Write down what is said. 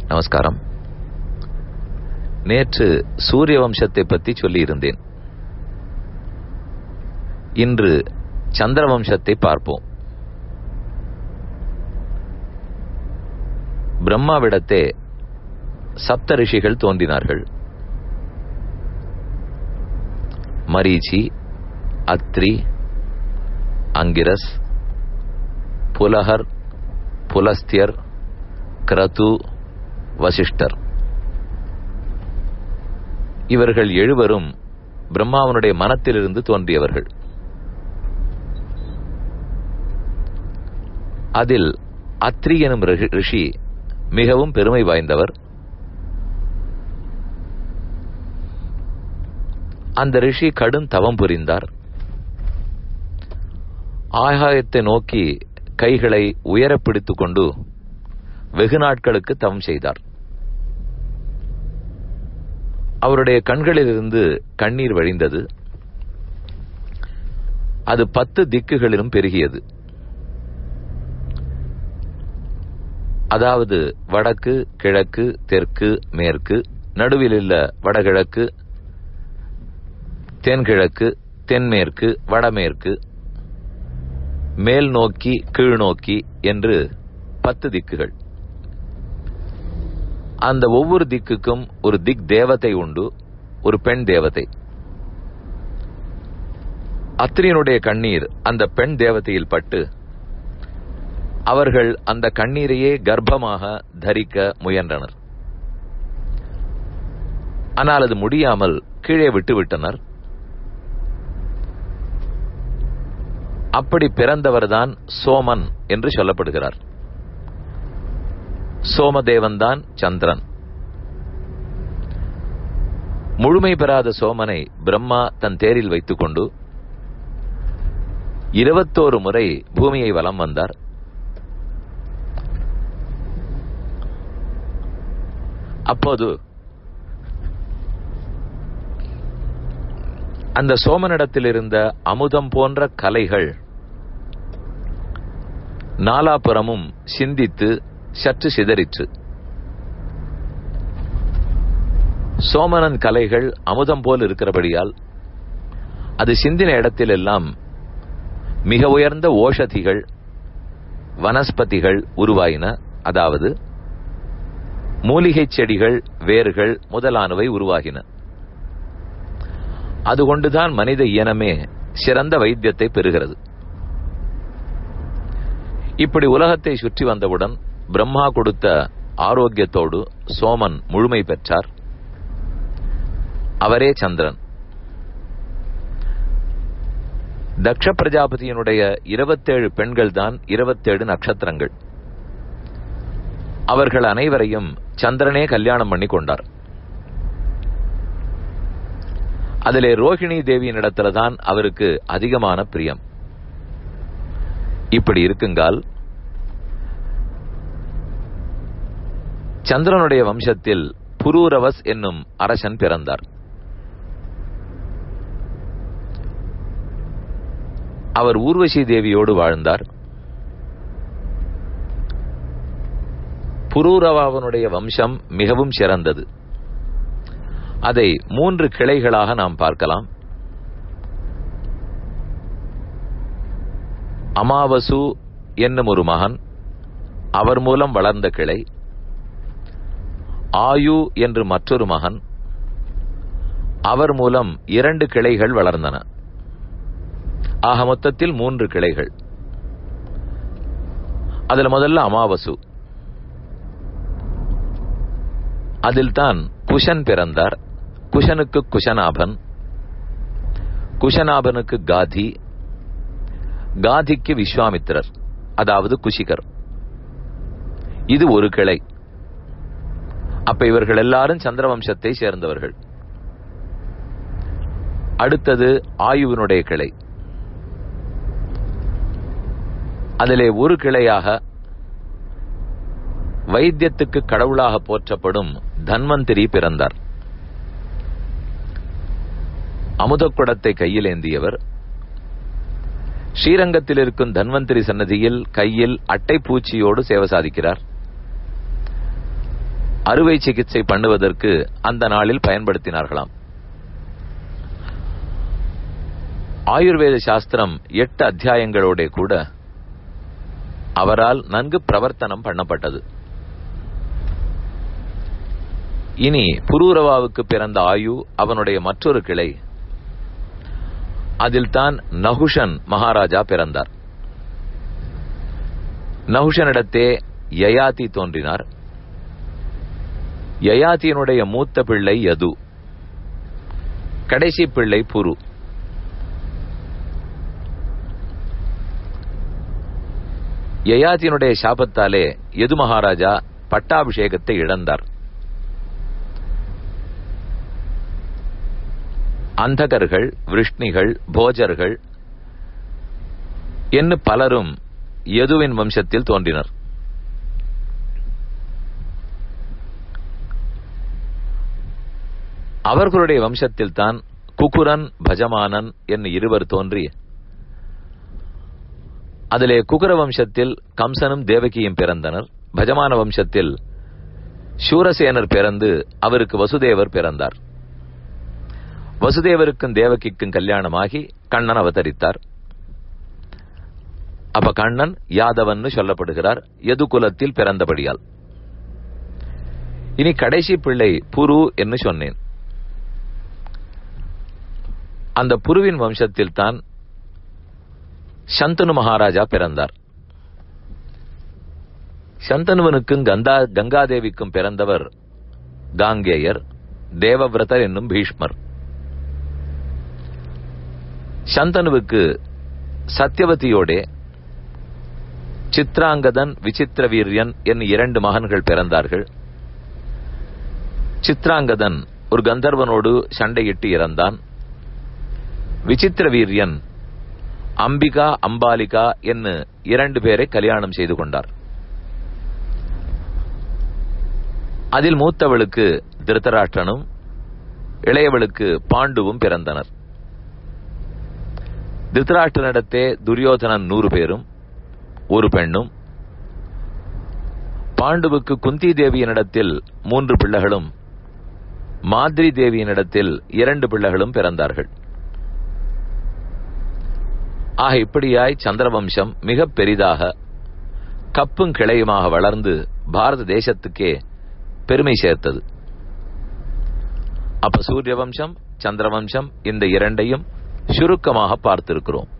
நமஸ்காரம் நேற்று சூரிய வம்சத்தை பற்றி சொல்லியிருந்தேன் இன்று சந்திர வம்சத்தை பார்ப்போம் பிரம்மாவிடத்தே சப்த ரிஷிகள் தோன்றினார்கள் மரீச்சி அத்ரி அங்கிரஸ் புலகர் புலஸ்தியர் கிரது வசிஷ்டர் இவர்கள் எழுவரும் பிரம்மாவனுடைய மனத்திலிருந்து தோன்றியவர்கள் அதில் அத்ரி எனும் ரிஷி மிகவும் பெருமை வாய்ந்தவர் அந்த ரிஷி கடும் தவம் புரிந்தார் ஆகாயத்தை நோக்கி கைகளை உயர பிடித்துக் கொண்டு வெகு நாட்களுக்கு தவம் செய்தார் அவருடைய கண்களிலிருந்து கண்ணீர் வழிந்தது அது பத்து திக்குகளிலும் பெருகியது அதாவது வடக்கு கிழக்கு தெற்கு மேற்கு நடுவில் உள்ள வடகிழக்கு தென்கிழக்கு தென்மேற்கு வடமேற்கு மேல் நோக்கி கீழ் நோக்கி என்று பத்து திக்குகள் அந்த ஒவ்வொரு திக்குக்கும் ஒரு திக் தேவதை உண்டு ஒரு பெண் தேவதை அத்திரியனுடைய கண்ணீர் அந்த பெண் தேவதையில் பட்டு அவர்கள் அந்த கண்ணீரையே கர்ப்பமாக தரிக்க முயன்றனர் ஆனால் அது முடியாமல் கீழே விட்டுவிட்டனர் அப்படி பிறந்தவர்தான் சோமன் என்று சொல்லப்படுகிறார் சோமதேவன்தான் சந்திரன் முழுமை பெறாத சோமனை பிரம்மா தன் தேரில் வைத்துக் கொண்டு இருபத்தோரு முறை பூமியை வலம் வந்தார் அப்போது அந்த சோமனிடத்தில் இருந்த அமுதம் போன்ற கலைகள் நாலாபுறமும் சிந்தித்து சற்று சிதறிற்று சோமனன் கலைகள் அமுதம் போல் இருக்கிறபடியால் அது சிந்தின இடத்திலெல்லாம் மிக உயர்ந்த ஓஷதிகள் வனஸ்பதிகள் உருவாயின அதாவது மூலிகை செடிகள் வேர்கள் முதலானவை உருவாகின அதுகொண்டுதான் மனித இனமே சிறந்த வைத்தியத்தை பெறுகிறது இப்படி உலகத்தை சுற்றி வந்தவுடன் பிரம்மா கொடுத்த ஆரோக்கியத்தோடு சோமன் முழுமை பெற்றார் அவரே சந்திரன் தக்ஷ பிரஜாபதியினுடைய இருபத்தேழு பெண்கள் தான் இருபத்தேழு நட்சத்திரங்கள் அவர்கள் அனைவரையும் சந்திரனே கல்யாணம் பண்ணி கொண்டார் அதிலே ரோஹிணி தேவியின் இடத்துல தான் அவருக்கு அதிகமான பிரியம் இப்படி இருக்குங்கால் சந்திரனுடைய வம்சத்தில் புரூரவஸ் என்னும் அரசன் பிறந்தார் அவர் ஊர்வசி தேவியோடு வாழ்ந்தார் புரூரவாவனுடைய வம்சம் மிகவும் சிறந்தது அதை மூன்று கிளைகளாக நாம் பார்க்கலாம் அமாவசு என்னும் ஒரு மகன் அவர் மூலம் வளர்ந்த கிளை ஆயு என்று மற்றொரு மகன் அவர் மூலம் இரண்டு கிளைகள் வளர்ந்தன ஆக மொத்தத்தில் மூன்று கிளைகள் அதுல முதல்ல அமாவசு அதில் தான் குஷன் பிறந்தார் குஷனுக்கு குஷனாபன் குஷனாபனுக்கு காதி காதிக்கு விஸ்வாமித்திரர் அதாவது குஷிகர் இது ஒரு கிளை அப்ப இவர்கள் எல்லாரும் சந்திரவம்சத்தை சேர்ந்தவர்கள் அடுத்தது ஆயுவினுடைய கிளை அதிலே ஒரு கிளையாக வைத்தியத்துக்கு கடவுளாக போற்றப்படும் தன்வந்திரி பிறந்தார் அமுதக்குடத்தை கையில் ஏந்தியவர் ஸ்ரீரங்கத்தில் இருக்கும் தன்வந்திரி சன்னதியில் கையில் அட்டை பூச்சியோடு சேவை சாதிக்கிறார் அறுவை சிகிச்சை பண்ணுவதற்கு அந்த நாளில் பயன்படுத்தினார்களாம் ஆயுர்வேத சாஸ்திரம் எட்டு அத்தியாயங்களோட கூட அவரால் நன்கு பிரவர்த்தனம் பண்ணப்பட்டது இனி புரூரவாவுக்கு பிறந்த ஆயு அவனுடைய மற்றொரு கிளை அதில் தான் நகுஷன் மகாராஜா பிறந்தார் நகுஷனிடத்தே யயாதி தோன்றினார் யயாத்தியினுடைய மூத்த பிள்ளை யது கடைசி பிள்ளை புரு யயாத்தியினுடைய சாபத்தாலே யது மகாராஜா பட்டாபிஷேகத்தை இழந்தார் அந்தகர்கள் விருஷ்ணிகள் போஜர்கள் என்று பலரும் யதுவின் வம்சத்தில் தோன்றினர் அவர்களுடைய வம்சத்தில் தான் குகுரன் பஜமானன் என்று இருவர் தோன்றி அதிலே குகுர வம்சத்தில் கம்சனும் தேவகியும் பிறந்தனர் பஜமான வம்சத்தில் சூரசேனர் பிறந்து அவருக்கு வசுதேவர் பிறந்தார் வசுதேவருக்கும் தேவகிக்கும் கல்யாணமாகி கண்ணன் அவதரித்தார் அப்ப கண்ணன் யாதவன் சொல்லப்படுகிறார் எது குலத்தில் பிறந்தபடியால் இனி கடைசி பிள்ளை புரு என்று சொன்னேன் அந்த புருவின் வம்சத்தில் தான் சந்தனு மகாராஜா பிறந்தார் சந்தனுவனுக்கும் கந்தா கங்காதேவிக்கும் பிறந்தவர் காங்கேயர் தேவவிரதர் என்னும் பீஷ்மர் சந்தனுவுக்கு சத்தியவதியோடே சித்ராங்கதன் விசித்திர வீரியன் என் இரண்டு மகன்கள் பிறந்தார்கள் சித்ராங்கதன் ஒரு கந்தர்வனோடு சண்டையிட்டு இறந்தான் விசித்திர வீரியன் அம்பிகா அம்பாலிகா என்று இரண்டு பேரை கல்யாணம் செய்து கொண்டார் அதில் மூத்தவளுக்கு திருத்தராஷ்டனும் இளையவளுக்கு பாண்டுவும் பிறந்தனர் திருத்தராஷ்டனிடத்தே துரியோதனன் நூறு பேரும் ஒரு பெண்ணும் பாண்டுவுக்கு குந்தி தேவியனிடத்தில் மூன்று பிள்ளைகளும் மாதிரி தேவியனிடத்தில் இரண்டு பிள்ளைகளும் பிறந்தார்கள் ஆக இப்படியாய் சந்திரவம்சம் மிக பெரிதாக கப்பும் கிளையுமாக வளர்ந்து பாரத தேசத்துக்கே பெருமை சேர்த்தது அப்ப சூரிய வம்சம் சந்திரவம்சம் இந்த இரண்டையும் சுருக்கமாக பார்த்திருக்கிறோம்